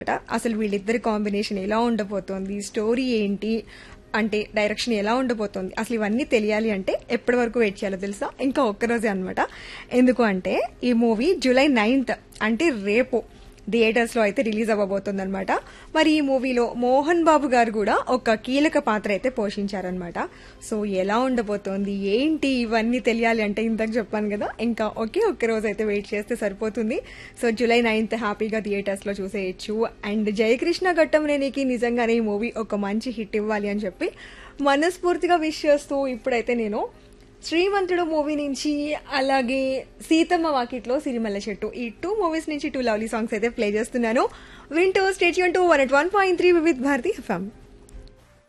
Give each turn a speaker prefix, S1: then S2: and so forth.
S1: అసలు వీళ్ళిద్దరి కాంబినేషన్ ఎలా ఉండబోతోంది స్టోరీ ఏంటి అంటే డైరెక్షన్ ఎలా ఉండబోతోంది అసలు ఇవన్నీ తెలియాలి అంటే ఎప్పటి వరకు వెయిట్ చేయాలో తెలుసా ఇంకా ఒక్కరోజే అనమాట ఎందుకు అంటే ఈ మూవీ జూలై నైన్త్ అంటే రేపు థియేటర్స్ లో అయితే రిలీజ్ అవ్వబోతుంది అనమాట మరి ఈ మూవీలో మోహన్ బాబు గారు కూడా ఒక కీలక పాత్ర అయితే పోషించారనమాట సో ఎలా ఉండబోతోంది ఏంటి ఇవన్నీ తెలియాలి అంటే ఇంతకు చెప్పాను కదా ఇంకా ఒకే ఒక్క రోజు అయితే వెయిట్ చేస్తే సరిపోతుంది సో జూలై నైన్త్ హ్యాపీగా థియేటర్స్ లో చూసేయచ్చు అండ్ జయకృష్ణ ఘట్టంనేనికి నిజంగానే ఈ మూవీ ఒక మంచి హిట్ ఇవ్వాలి అని చెప్పి మనస్ఫూర్తిగా విష్ చేస్తూ ఇప్పుడైతే నేను శ్రీమంతుడు మూవీ నుంచి అలాగే సీతమ్మ వాకిట్లో సిరిమల్ల చెట్టు ఈ టూ మూవీస్ నుంచి టూ లవ్లీ సాంగ్స్ అయితే ప్లే చేస్తున్నాను వింటూ stay tuned to one at one point three with Bharati FM